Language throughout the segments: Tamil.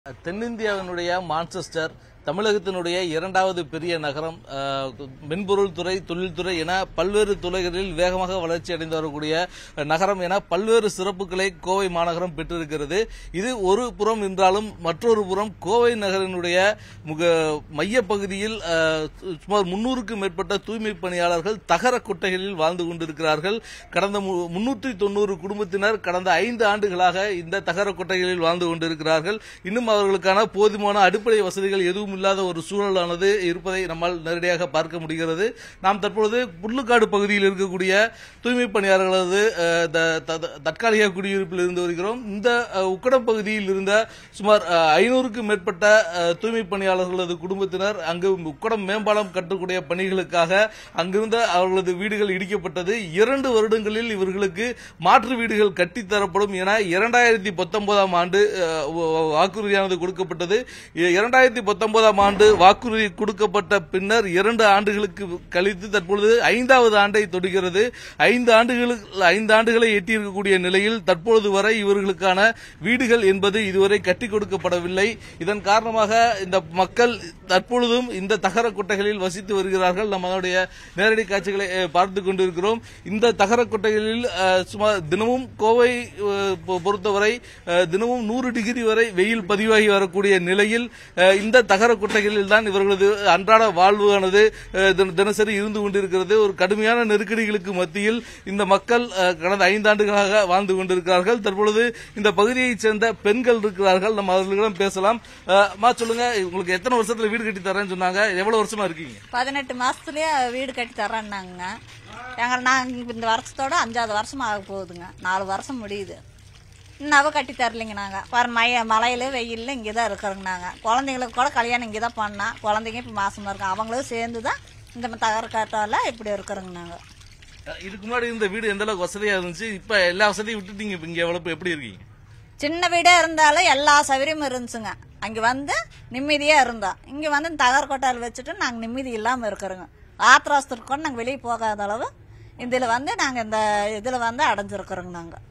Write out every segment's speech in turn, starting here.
தென்னிந்தியாவினுடைய மான்செஸ்டர் தமிழகத்தினுடைய இரண்டாவது பெரிய நகரம் அஹ், மென்பொருள் துறை தொழில்துறை என பல்வேறு துறைகளில் வேகமாக வளர்ச்சி அடைந்து வரக்கூடிய நகரம் என பல்வேறு சிறப்புகளை கோவை மாநகரம் பெற்றிருக்கிறது இது ஒரு புறம் என்றாலும் மற்றொரு புறம் கோவை நகரினுடைய முக மைய பகுதியில் அஹ், சுமார் முன்னூறுக்கும் மேற்பட்ட தூய்மை பணியாளர்கள் தகர கொட்டைகளில் வாழ்ந்து கொண்டிருக்கிறார்கள் கடந்த முன்னூற்றி தொண்ணூறு குடும்பத்தினர் கடந்த ஐந்து ஆண்டுகளாக இந்த தகர கொட்டைகளில் வாழ்ந்து கொண்டிருக்கிறார்கள் இன்னும் அவர்களுக்கான போதுமான அடிப்படை வசதிகள் எதுவும் இல்லாத ஒரு சூழலானது இருப்பதை நம்மால் நேரடியாக பார்க்க முடிகிறது நாம் தற்பொழுது புல்லுக்காடு பகுதியில் இருக்கக்கூடிய தூய்மை பணியாளர்களது அஹ், த- த- தற்காலிக குடியிருப்பில் இருந்து வருகிறோம் இந்த அஹ், உக்கடம் பகுதியில் இருந்த சுமார் ஐநூறுக்கும் மேற்பட்ட அஹ், தூய்மை பணியாளர்களது குடும்பத்தினர் அங்கு உக்கடம் மேம்பாலம் கட்டக்கூடிய பணிகளுக்காக அங்கிருந்த அவர்களது வீடுகள் இடிக்கப்பட்டது இரண்டு வருடங்களில் இவர்களுக்கு மாற்று வீடுகள் கட்டித்தரப்படும் என இரண்டாயிரத்தி பத்தொன்பதாம் ஆண்டு அஹ், வ- வாக்குறுதியானது கொடுக்கப்பட்டது இ- இரண்டாயிரத்தி பத்தொன்பதாம் ஆண்டு வாக்குறுதி கொடுக்கப்பட்ட பின்னர் இரண்டு ஆண்டுகளுக்கு கழித்து தற்பொழுது ஐந்தாவது ஆண்டை தொடுகிறது ஐந்து ஆண்டுகளுக்கு ஐந்து ஆண்டுகளை எட்டியிருக்கக்கூடிய நிலையில் தற்பொழுது வரை இவர்களுக்கான வீடுகள் என்பது இதுவரை கட்டி கொடுக்கப்படவில்லை இதன் காரணமாக இந்த மக்கள் தற்பொழுதும் இந்த தகர கொட்டைகளில் வசித்து வருகிறார்கள் நம்ம அதனுடைய நேரடி காட்சிகளை அஹ், பார்த்துக் கொண்டிருக்கிறோம் இந்த தகர கொட்டைகளில் அஹ், சுமார் தினமும் கோவை அஹ், பொ- பொறுத்தவரை அஹ், தினமும் நூறு டிகிரி வரை வெயில் பதிவாகி வரக்கூடிய நிலையில் அஹ், இந்த தகர கொட்டைகளில் தான் இவர்களது அன்றாட வாழ்வானது அஹ், தின- தினசரி இருந்து கொண்டிருக்கிறது ஒரு கடுமையான நெருக்கடிகளுக்கு மத்தியில் இந்த மக்கள் அஹ், கடந்த ஐந்தாண்டுகளாக வாழ்ந்து கொண்டிருக்கிறார்கள் தற்பொழுது இந்த பகுதியைச் சேர்ந்த பெண்கள் இருக்கிறார்கள் நம்ம அவர்களிடம் பேசலாம் அஹ், அம்மா சொல்லுங்க உங்களுக்கு எத்தனை வருஷத்துல வீடு கட்டி தரேன்னு சொன்னாங்க எவ்வளவு வருஷமா இருக்கீங்க பதினெட்டு மாசத்துலயே வீடு கட்டி தரேன்னாங்க எங்க நாங்கள் இந்த வருஷத்தோட அஞ்சாவது வருஷம் ஆக போகுதுங்க நாலு வருஷம் முடியுது இன்னவ கட்டி தரலைங்க நாங்கள் பாரு மய மழையில வெயில்ல இங்கே தான் இருக்கிறோங்க நாங்கள் குழந்தைங்களுக்கு கூட கல்யாணம் இங்கே தான் பண்ணோம் குழந்தைங்க இப்போ மாசமா இருக்கோம் அவங்களும் சேர்ந்து தான் இந்த தகர காட்டால இப்படி இருக்கிறோங்க நாங்கள் அஹ், இதுக்கு முன்னாடி இந்த வீடு எந்த அளவுக்கு வசதியா இருந்துச்சு இப்ப எல்லா வசதியும் விட்டுட்டீங்க இப்ப இங்க எவ்வளவு எப்படி இருக்கீங்க சின்ன வீடே இருந்தாலும் எல்லா சௌகரியமும் இருந்துச்சுங்க அங்கே வந்து நிம்மதியாக இருந்தோம் இங்கே வந்து தகர கொட்டால் வச்சுட்டு நாங்கள் நிம்மதி இல்லாமல் இருக்கிறோங்க ஆத்திராசத்துக்கு கூட நாங்கள் வெளியே போகாத அளவு இதில் வந்து நாங்கள் இந்த இதில் வந்து அடைஞ்சிருக்கிறோங்க நாங்கள்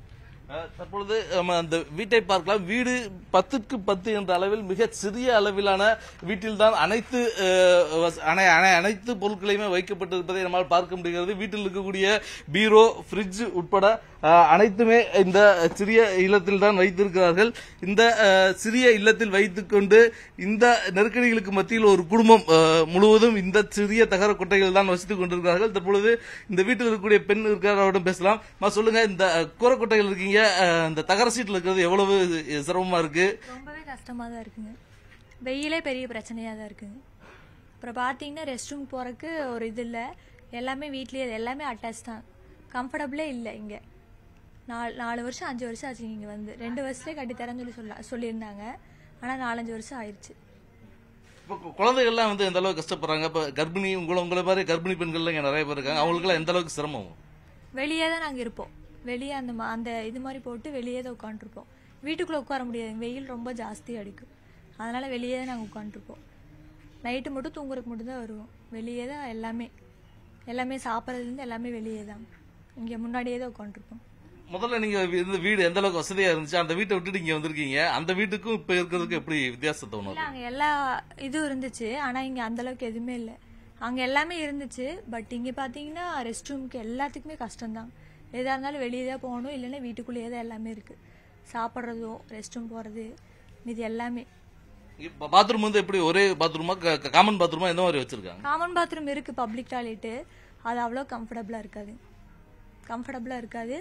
அஹ், தற்பொழுது நம்ம அந்த வீட்டை பார்க்கலாம் வீடு பத்துக்கு பத்து என்ற அளவில் மிக சிறிய அளவிலான வீட்டில்தான் அனைத்து அஹ், வச- அனை- அனை- அனைத்து பொருட்களையுமே வைக்கப்பட்டிருப்பதை நம்மால் பார்க்க முடிகிறது வீட்டில் இருக்கக்கூடிய பீரோ ஃப்ரிட்ஜ் உட்பட அஹ், அனைத்துமே இந்த சிறிய இல்லத்தில் தான் வைத்திருக்கிறார்கள் இந்த அஹ், சிறிய இல்லத்தில் வைத்துக்கொண்டு இந்த நெருக்கடிகளுக்கு மத்தியில் ஒரு குடும்பம் அஹ், முழுவதும் இந்த சிறிய தகர கொட்டைகள் தான் வசித்துக் கொண்டிருக்கிறார்கள் தற்பொழுது இந்த வீட்டில் இருக்கக்கூடிய பெண் இருக்கிற அவரிடம் பேசலாம் அம்மா, சொல்லுங்க இந்த அஹ், கூரைக்கொட்டைகள் இருக்கீங்க அஹ், இந்த தகர சீட்டில் இருக்கிறது எவ்வளவு சிரமமா இருக்கு ரொம்பவே கஷ்டமாக தான் இருக்குங்க வெயிலே பெரிய பிரச்சனையாக தான் இருக்குங்க அப்புறம் பார்த்தீங்கன்னா ரெஸ்ட் ரூம் போகிறதுக்கு ஒரு இது இல்லை எல்லாமே வீட்லேயே எல்லாமே அட்டாச் தான் கம்ஃபர்டபுளே இல்லை இங்கே நாலு நாலு வருஷம் அஞ்சு வருஷம் ஆச்சு இங்கே வந்து ரெண்டு வருஷத்துலேயே கட்டித்தரேன்னு சொல்லி சொல்ல சொல்லியிருந்தாங்க ஆனால் நாலஞ்சு வருஷம் ஆயிடுச்சு இப்போ கு- குழந்தைகள்லாம் வந்து எந்த அளவுக்கு கஷ்டப்படுறாங்க இப்போ கர்ப்பிணி உங்களை உங்களை மாதிரி கர்ப்பிணி பெண்கள்லாம் இங்க நிறைய பேர் இருக்காங்க அவங்களுக்குலாம் எந்த அளவுக்கு சிரமம் வெளியே தான் நாங்கள் இருப்போம் வெளியே அந்த மா- அந்த இது மாதிரி போட்டு வெளியே தான் உட்காந்துருப்போம் வீட்டுக்குள்ளே உட்கார முடியாது வெயில் ரொம்ப ஜாஸ்தி அடிக்கும் அதனால் வெளியே தான் நாங்கள் உட்காந்துருப்போம் நைட்டு மட்டும் தூங்குறதுக்கு மட்டும் தான் வருவோம் வெளியே தான் எல்லாமே எல்லாமே சாப்பிட்றதுலேருந்து எல்லாமே வெளியே தான் இங்கே முன்னாடியே தான் உட்காந்துருப்போம் முதல்ல நீங்க இருந்த வீடு எந்த அளவுக்கு வசதியா இருந்துச்சு அந்த வீட்டை விட்டுட்டு இங்க வந்திருக்கீங்க அந்த வீட்டுக்கும் இப்ப இருக்கிறதுக்கும் எப்படி வித்தியாசத்தை இல்லை உணர்வு அங்கே எல்லா இதுவும் இருந்துச்சு ஆனால் இங்கே அந்தளவுக்கு எதுவுமே இல்லை அங்கே எல்லாமே இருந்துச்சு பட் இங்கே பார்த்தீங்கன்னா ரெஸ்ட் ரூமுக்கு எல்லாத்துக்குமே கஷ்டம்தான் எதாக இருந்தாலும் வெளியே தான் போகணும் இல்லைன்னா வீட்டுக்குள்ளேயே தான் எல்லாமே இருக்குது சாப்பிட்றதோ ரெஸ்ட் ரூம் போகிறது இது எல்லாமே இப்ப பாத்ரூம் வந்து எப்படி ஒரே பாத்ரூமா காமன் பாத்ரூமா எந்த மாதிரி வச்சிருக்காங்க காமன் பாத்ரூம் இருக்குது பப்ளிக் டாய்லெட்டு அது அவ்வளோ கம்ஃபர்டபுளாக இருக்காது கம்ஃபர்டபுளாக இருக்காது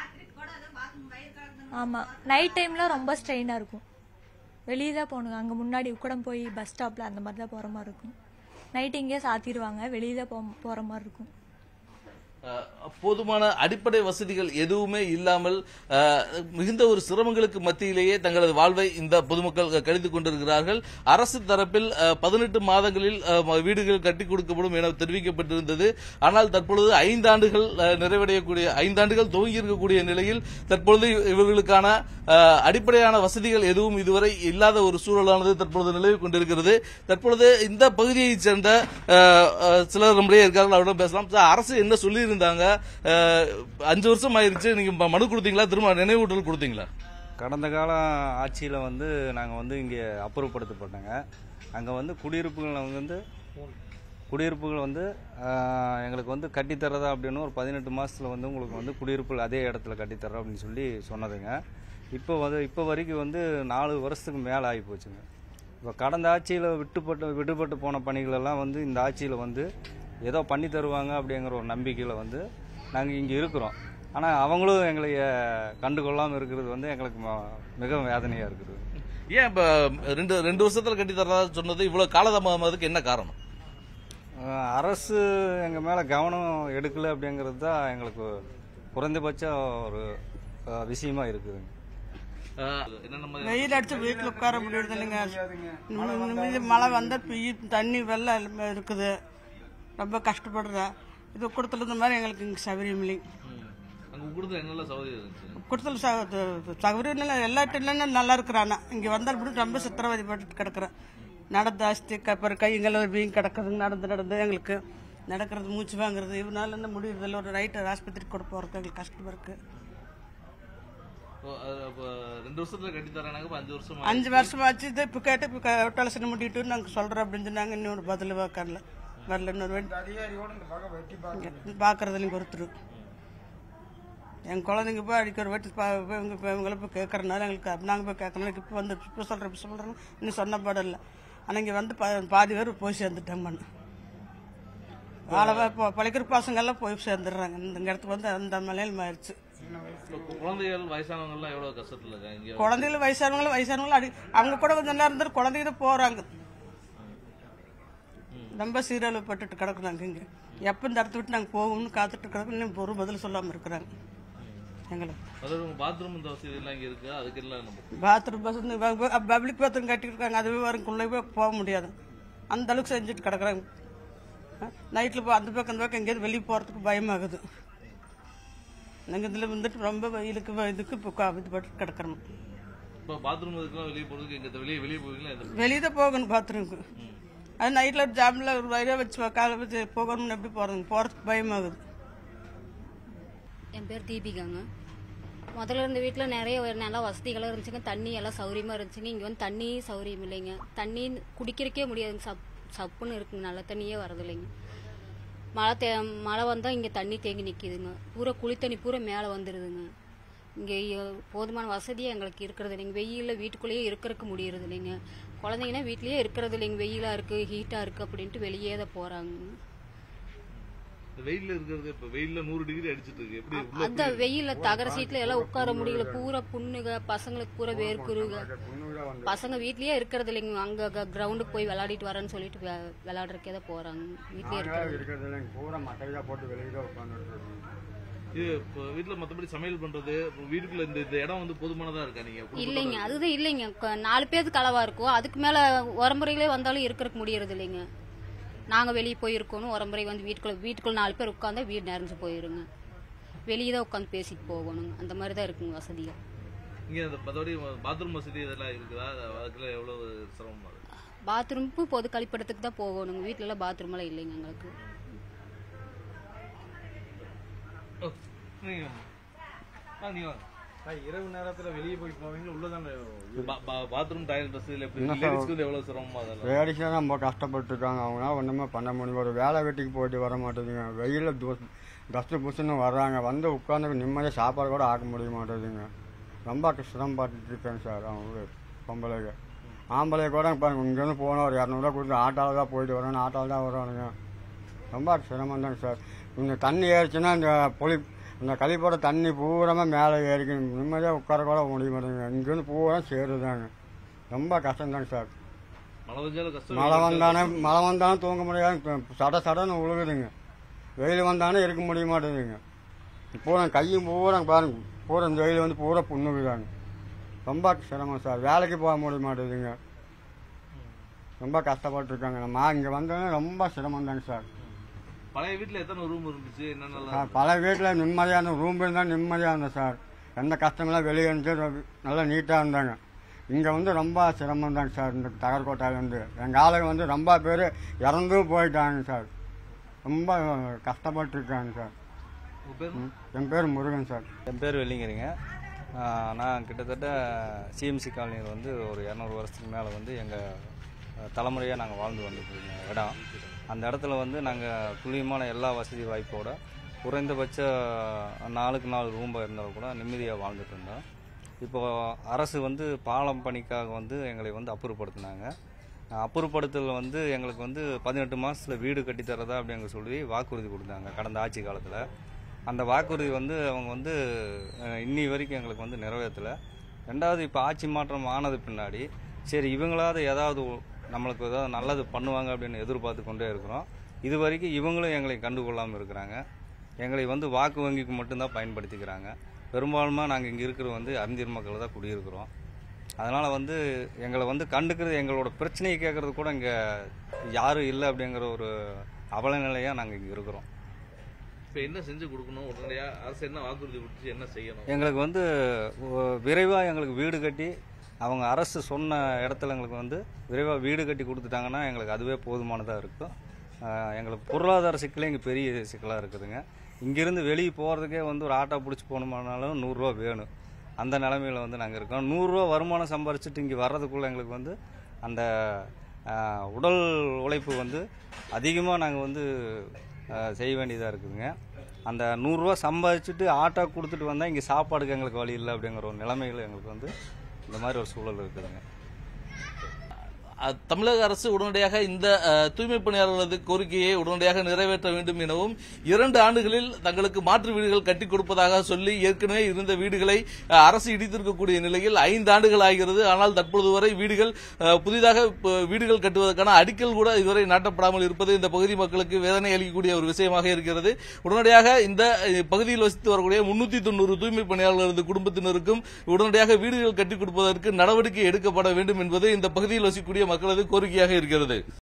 ஆமாம் நைட் டைமில் ரொம்ப ஸ்ட்ரெயினாக இருக்கும் வெளியே தான் போகணுங்க அங்கே முன்னாடி உக்கடம் போய் பஸ் ஸ்டாப்பில் அந்த மாதிரி தான் போகிற மாதிரி இருக்கும் நைட் இங்கேயே சாத்திடுவாங்க வெளியே தான் போ போகிற மாதிரி இருக்கும் அஹ், போதுமான அடிப்படை வசதிகள் எதுவுமே இல்லாமல் அஹ், மிகுந்த ஒரு சிரமங்களுக்கு மத்தியிலேயே தங்களது வாழ்வை இந்த பொதுமக்கள் கழித்துக் கொண்டிருக்கிறார்கள் அரசு தரப்பில் பதினெட்டு மாதங்களில் அஹ், ம- வீடுகள் கட்டி கொடுக்கப்படும் என தெரிவிக்கப்பட்டிருந்தது ஆனால் தற்பொழுது ஐந்தாண்டுகள் அஹ், நிறைவடையக்கூடிய ஐந்தாண்டுகள் துவங்கி இருக்கக்கூடிய நிலையில் தற்பொழுது இவர்களுக்கான அஹ், அடிப்படையான வசதிகள் எதுவும் இதுவரை இல்லாத ஒரு சூழலானது தற்பொழுது நிலவி கொண்டிருக்கிறது தற்பொழுது இந்த பகுதியைச் சேர்ந்த அஹ், அஹ், சிலர் நம்மளே இருக்கார்கள் அவரிடம் பேசலாம் சார், அரசு என்ன சொல்லியிருந்தாங்க அஹ், அஞ்சு வருஷம் ஆயிருச்சு நீங்க ம- மனு கொடுத்தீங்களா திரும்ப நினைவூட்டல் கொடுத்தீங்களா கடந்த கால ஆட்சியில் வந்து நாங்கள் வந்து இங்கே அப்புறப்படுத்தப்பட்டோங்க அங்கே வந்து குடியிருப்புகளை வந்து குடியிருப்புகள் வந்து ஆஹ், எங்களுக்கு வந்து கட்டித்தரதா அப்படின்னு ஒரு பதினெட்டு மாதத்தில் வந்து உங்களுக்கு வந்து குடியிருப்புகள் அதே இடத்துல கட்டித்தரோம் அப்படின்னு சொல்லி சொன்னதுங்க இப்போ வந்து இப்போ வரைக்கும் வந்து நாலு வருஷத்துக்கு மேலே ஆகி போச்சுங்க இப்போ கடந்த ஆட்சியில் விட்டுப்பட்டு விடுபட்டு போன பணிகளெல்லாம் வந்து இந்த ஆட்சியில் வந்து ஏதோ பண்ணி தருவாங்க அப்படிங்கிற ஒரு நம்பிக்கையில் வந்து நாங்கள் இங்கே இருக்கிறோம் ஆனால் அவங்களும் எங்களை கண்டுகொள்ளாமல் இருக்கிறது வந்து எங்களுக்கு ம- மிகவும் வேதனையாக இருக்குது ஏன் இப்ப ரெண்டு ரெண்டு வருஷத்துல கட்டி தரதா சொன்னது இவ்வளவு காலதாமதத்துக்கு என்ன காரணம் அஹ் அரசு எங்கள் மேலே கவனம் எடுக்கலை அப்படிங்கிறது தான் எங்களுக்கு குறைந்தபட்ச ஒரு அஹ், விஷயமா இருக்குதுங்க அஹ், என்னென்ன மாதிரி வெயில் அடிச்சு வீட்டில் உட்கார முடியறது இல்லைங்க இன்னும் இது மழை வந்தால் பெய்யும் தண்ணி வெள்ளம் எல்லாமே இருக்குது ரொம்ப கஷ்டப்படுறேன் இது கொடுத்துல இந்த மாதிரி எங்களுக்கு இங்கே சௌகரியம் இல்லைங்க ம். அங்க கொடுத்த என்னெல்லாம் சௌகரியம் இருந்துச்சு கொடுத்தல சௌகரியம் இல்லை எல்லா இடத்துலயும் நல்லா இருக்கிறான் இங்கே வந்தால் இப்படி ரொம்ப சித்திரவதைப்பட்டு கிடக்குறேன் நடந்து அஸ்தி அப்புறம் கைங்கெல்லாம் வீங்கி கிடக்குதுங்க நடந்து நடந்து எங்களுக்கு நடக்கிறது மூச்சு வாங்குறது இவனால என்ன முடியறதில்ல ஒரு நைட்டு ஆஸ்பத்திரிக்கு கூட போகிறதுக்கு எங்களுக்கு கஷ்டமாக இருக்குது ஓ, அது அப்ப ரெண்டு வருஷத்துல கட்டி தரானாங்க இப்ப அஞ்சு வருஷம் அஞ்சு வருஷம் ஆச்சு இது இப்போ கேட்டு இப்போ ஒட்டலசனை முடிட்டு நாங்கள் சொல்கிறோம் அப்படின்னு சொன்னாங்க இன்னொரு பதில் பார்க்கல வரல இன்னொரு வாட்டி பார்க்கறதுலையும் ஒருத்தர் என் குழந்தைங்க போய் அடிக்கிற வாட்டி பா போய் இவங்க இப்போ இவங்கள போய் கேட்கறனால எங்களுக்கு நாங்கள் போய் கேட்கறனால இப்போ வந்து இப்போ சொல்கிறேன் இப்போ சொல்கிறேன் இன்னும் சொன்ன பாடம் இல்லை ஆனால் இங்கே வந்து பா- பாதி பேர் போய் சேர்ந்துட்டாங்க மண்ணு வாழை இப்போ பழைக்கிற பசங்கெல்லாம் போய் சேர்ந்துடுறாங்க இந்த இடத்துக்கு வந்து அந்த மலையில் ஆயிடுச்சு இப்ப குழந்தைகள் வயசானவங்க எல்லாம் எவ்வளவு கஷ்டத்துல இருக்காங்க இங்க குழந்தைகள் வயசானவங்களும் வயசானவங்களும் அடி அவங்க கூட கொஞ்சம் நேரம் இருந்துட்டு குழந்தைங்க தான் போறாங்க ரொம்ப சீரழிவுப்பட்டுட்டு கிடக்குறாங்க இங்க எப்போ இந்த இடத்த விட்டு நாங்கள் போவோம்னு காத்துட்டு கிடக்கு இன்னும் ஒரு பதில் சொல்லாமல் இருக்கிறாங்க எங்களுக்கு அதாவது உங்க பாத்ரூம் இந்த வசதி எல்லாம் இங்க இருக்கு அதுக்கு எல்லாம் நம்ம பாத்ரூம் பஸ் பப்ளிக் பாத்ரூம் கட்டிருக்காங்க அதுவே வரக்குள்ளே போக முடியாது அந்த அளவுக்கு செஞ்சுட்டு கிடக்குறாங்க நைட்டில் போ அந்த பக்கம் அந்த பக்கம் எங்கேயாவது வெளியே போகிறதுக்கு பயமாகுது நாங்கள் இதில் வந்துட்டு ரொம்ப வெயிலுக்கு இதுக்கு இப்போ இது பட்டு கிடக்குறோம் இப்ப பாத்ரூம் இதுக்கெல்லாம் வெளியே போறதுக்கு எங்க வெளியே வெளியே போவீங்களா எந்த வெளியே தான் போகணும் பாத்ரூமுக்கு அது நைட்டில் ஒரு ஜாமில் ஒரு வயிறாக வச்சு காலை வச்சு போகணும்னு எப்படி போகிறதுங்க போகிறதுக்கு பயமாகுது என் பேர் தீபிகாங்க முதல்ல இருந்த வீட்டில் நிறைய ஒரு நல்ல வசதிகளும் இருந்துச்சுங்க தண்ணி எல்லாம் சௌரியமாக இருந்துச்சுங்க இங்கே வந்து தண்ணி சௌரியம் இல்லைங்க தண்ணி குடிக்கிறக்கே முடியாதுங்க சப் சப்புன்னு இருக்குங்க நல்ல தண்ணியே வரதில்லைங்க மழை தே மழை வந்தால் இங்கே தண்ணி தேங்கி நிற்கிதுங்க பூரா குழி தண்ணி பூரா மேலே வந்துடுதுங்க இங்கே போதுமான வசதியே எங்களுக்கு இருக்கிறது இல்லைங்க வெயிலில் வீட்டுக்குள்ளேயே இருக்கிறதுக்கு முடியறது இல்லைங்க குழந்தைங்கன்னா வீட்லேயே இருக்கிறது இல்லைங்க வெயிலாக இருக்குது ஹீட்டாக இருக்குது அப்படின்ட்டு வெளியே தான் போகிறாங்க இந்த வெயில்ல இருக்கிறது இப்ப வெயில்ல நூறு டிகிரி அடிச்சிட்டு இருக்கு எப்படி உள்ள அந்த வெயில்ல தகர சீட்ல எல்லாம் உட்கார முடியல பூரா புண்ணுக பசங்களுக்கு பூரா வேர்க்குருக பசங்க வீட்லயே இருக்கிறது இல்லைங்க அங்க கிரவுண்டுக்கு போய் விளையாடிட்டு வரேன்னு சொல்லிட்டு வெ- விளையாடுறதுக்கே தான் போறாங்க வீட்லயே இருக்கிறது இருக்கிறது இல்லைங்க பூரா மட்டையாக போட்டு வெளியே தான் உட்காந்துட்டு இது இப்ப வீட்டுல மத்தபடி சமையல் பண்றது இப்ப வீட்டுக்குள்ள இந்த இந்த இடம் வந்து போதுமானதா இருக்கா நீங்க இல்லைங்க அதுதான் இல்லைங்க க- நாலு பேருக்கு அளவா இருக்கும் அதுக்கு மேல உரம்புறைகளே வந்தாலும் இருக்கிறதுக்கு முடியறது இல்லைங்க நாங்க வெளியே போயிருக்கணும் உரம்புறை வந்து வீட்டுக்குள்ள வீட்டுக்குள்ள நாலு பேர் உட்காந்தா வீடு நிறைஞ்சு போயிருங்க வெளியே தான் உட்காந்து பேசிட்டு போகணுங்க அந்த மாதிரி தான் இருக்குங்க வசதிகள் இங்க இந்த மத்தபடி பாத்ரூம் வசதி இதெல்லாம் இருக்குதா அதுக்குள்ள எவ்வளவு சிரமமா இருக்கு பாத்ரூமுக்கு பொது கழிப்பிடத்துக்கு தான் போகணுங்க வீட்டுல எல்லாம் பாத்ரூம் எல்லாம் இல்லைங்க எங்களுக்கு ஓ, நீங்க ஆ, நீங்க வாங்க. இரவு நேரத்தில் வெளியே போய் போவீங்க உள்ளதான் பா- பா- பாத்ரூம் டாய்லெட் வசதியில் எப்படி லேடிஸ்க்கு வந்து எவ்வளவு சிரமமா அதெல்லாம் லேடிஸாக ரொம்ப கஷ்டப்பட்டுருக்காங்க அவங்களால ஒன்றுமே பண்ண முடியும் ஒரு வேலை வெட்டிக்கு போயிட்டு வர மாட்டேங்குதுங்க வெயிலில் தூ டஸ்ட்டு புசுன்னு வர்றாங்க வந்து உட்காந்து நிம்மதியாக சாப்பாடு கூட ஆக்க முடிய மாட்டேங்குதுங்க ரொம்ப சிரமப்பட்டுட்டு இருக்காங்க சார் அவங்க பொம்பளைங்க ஆம்பளை கூட பாருங்க இங்கேருந்து போனால் ஒரு இரநூறுவா கொடுத்து ஆட்டோவில் தான் போயிட்டு வரணும் ஆட்டோவில் தான் வருவானுங்க ரொம்ப சிரமம் தாங்க சார் இந்த தண்ணி ஏறிச்சுன்னா இந்த பொலி இந்த கழிப்போட தண்ணி பூராமே மேலே ஏறிக்கு நிம்மதியாக உட்கார கூட முடிய மாட்டேங்குது இங்கேருந்து பூரா சேருதாங்க ரொம்ப கஷ்டம்தாங்க சார் மழை வந்தாலும் கஷ்டம் மழை வந்தானே மழை வந்தாலும் தூங்க முடியாது சட சடன்னு உழுகுதுங்க வெயில் வந்தானே இருக்க முடிய மாட்டேங்குதுங்க பூரா கையும் பூரா பாருங்க பூரா இந்த வெயில் வந்து பூரா புண்ணுக்குதாங்க ரொம்ப சிரமம் சார் வேலைக்கு போக முடிய மாட்டேங்குதுங்க ரொம்ப கஷ்டப்பட்டுருக்காங்க நம்ம இங்கே வந்தோடனே ரொம்ப சிரமம் தாங்க சார் பழைய வீட்டுல எத்தனை ரூம் இருந்துச்சு என்னென்னலாம் சார் பல வீட்டில் நிம்மதியாக ரூம் இருந்தால் நிம்மதியாக இருந்தேன் சார் எந்த கஷ்டமெல்லாம் வெளியே இருந்து ரொ- நல்லா நீட்டாக இருந்தாங்க இங்கே வந்து ரொம்ப சிரமம் தாங்க சார் இந்த தகர்கோட்டாலேருந்து எங்கள் ஆளுங்க வந்து ரொம்ப பேர் இறந்தும் போயிட்டாங்க சார் ரொம்ப கஷ்டப்பட்டுருக்காங்க சார் உங்க பேர் ம். என் பேர் முருகன் சார் என் பேர் வெள்ளிங்கிறீங்க ஆஹ் நான் கிட்டத்தட்ட சிஎம்சி காலனியில் வந்து ஒரு இரநூறு வருஷத்துக்கு மேலே வந்து எங்கள் தலைமுறையாக நாங்கள் வாழ்ந்து வந்துருக்கோங்க இடம் அந்த இடத்துல வந்து நாங்கள் துல்லியமான எல்லா வசதி வாய்ப்போட குறைந்தபட்ச நாளுக்கு நாலு ரூம்பாக இருந்தாலும் கூட நிம்மதியாக வாழ்ந்துட்டு இருந்தோம் இப்போ அரசு வந்து பாலம் பணிக்காக வந்து எங்களை வந்து அப்புறப்படுத்தினாங்க அப்புறப்படுத்தல் வந்து எங்களுக்கு வந்து பதினெட்டு மாதத்தில் வீடு கட்டி தரதா அப்படிங்க சொல்லி வாக்குறுதி கொடுத்தாங்க கடந்த ஆட்சி காலத்தில் அந்த வாக்குறுதி வந்து அவங்க வந்து அஹ், இன்னி வரைக்கும் எங்களுக்கு வந்து நிறைவேற்றலை ரெண்டாவது இப்போ ஆட்சி மாற்றம் ஆனது பின்னாடி சரி இவங்களாவது ஏதாவது ஒ- நம்மளுக்கு ஏதாவது நல்லது பண்ணுவாங்க அப்படின்னு எதிர்பார்த்து கொண்டே இருக்கிறோம் இது வரைக்கும் இவங்களும் எங்களை கண்டுகொள்ளாமல் இருக்கிறாங்க எங்களை வந்து வாக்கு வங்கிக்கு மட்டும்தான் பயன்படுத்திக்கிறாங்க பெரும்பாலுமா நாங்கள் இங்கே இருக்கிற வந்து அறிஞர் மக்கள் தான் குடியிருக்கிறோம் அதனால் வந்து எங்களை வந்து கண்டுக்கிறது எங்களோட பிரச்சனையை கேட்குறது கூட இங்கே யாரும் இல்லை அப்படிங்கிற ஒரு அவல நிலையாக நாங்கள் இங்கே இருக்கிறோம் இப்ப என்ன செஞ்சு கொடுக்கணும் உடனடியா அரசு என்ன வாக்குறுதி கொடுத்து என்ன செய்யணும் எங்களுக்கு வந்து விரைவாக எங்களுக்கு வீடு கட்டி அவங்க அரசு சொன்ன இடத்துல எங்களுக்கு வந்து விரைவாக வீடு கட்டி கொடுத்துட்டாங்கன்னா எங்களுக்கு அதுவே போதுமானதாக இருக்கும் ஆஹ் எங்களுக்கு பொருளாதார சிக்கலே இங்கே பெரிய சிக்கலாக இருக்குதுங்க இங்கேருந்து வெளியே போகிறதுக்கே வந்து ஒரு ஆட்டோ பிடிச்சி போகணுமானாலும் நூறுரூவா வேணும் அந்த நிலமையில வந்து நாங்கள் இருக்கோம் நூறுரூவா வருமானம் சம்பாரிச்சிட்டு இங்கே வர்றதுக்குள்ளே எங்களுக்கு வந்து அந்த ஆஹ், உடல் உழைப்பு வந்து அதிகமாக நாங்கள் வந்து ஆஹ், செய்ய வேண்டியதாக இருக்குதுங்க அந்த நூறுரூவா சம்பாதிச்சுட்டு ஆட்டோ கொடுத்துட்டு வந்தால் இங்கே சாப்பாடுக்கு எங்களுக்கு வழி இல்லை அப்படிங்கிற ஒரு நிலைமைகள் எங்களுக்கு வந்து இந்த மாதிரி ஒரு சூழல் இருக்குதுங்க அஹ், தமிழக அரசு உடனடியாக இந்த அஹ், தூய்மை பணியாளர்களது கோரிக்கையை உடனடியாக நிறைவேற்ற வேண்டும் எனவும் இரண்டு ஆண்டுகளில் தங்களுக்கு மாற்று வீடுகள் கட்டி கொடுப்பதாக சொல்லி ஏற்கனவே இருந்த வீடுகளை அஹ், அரசு இடித்திருக்கக்கூடிய நிலையில் ஐந்து ஆண்டுகள் ஆகிறது ஆனால் தற்பொழுது வரை வீடுகள் அஹ், புதிதாக இப்ப வீடுகள் கட்டுவதற்கான அடிக்கல் கூட இதுவரை நாட்டப்படாமல் இருப்பது இந்த பகுதி மக்களுக்கு வேதனை அளிக்கக்கூடிய ஒரு விஷயமாக இருக்கிறது உடனடியாக இந்த அஹ், பகுதியில் வசித்து வரக்கூடிய முன்னூத்தி தொண்ணூறு தூய்மை பணியாளர்களது குடும்பத்தினருக்கும் உடனடியாக வீடுகள் கட்டி கொடுப்பதற்கு நடவடிக்கை எடுக்கப்பட வேண்டும் என்பது இந்த பகுதியில் வசிக்கக்கூடிய மக்களது கோரிக்கையாக இருக்கிறது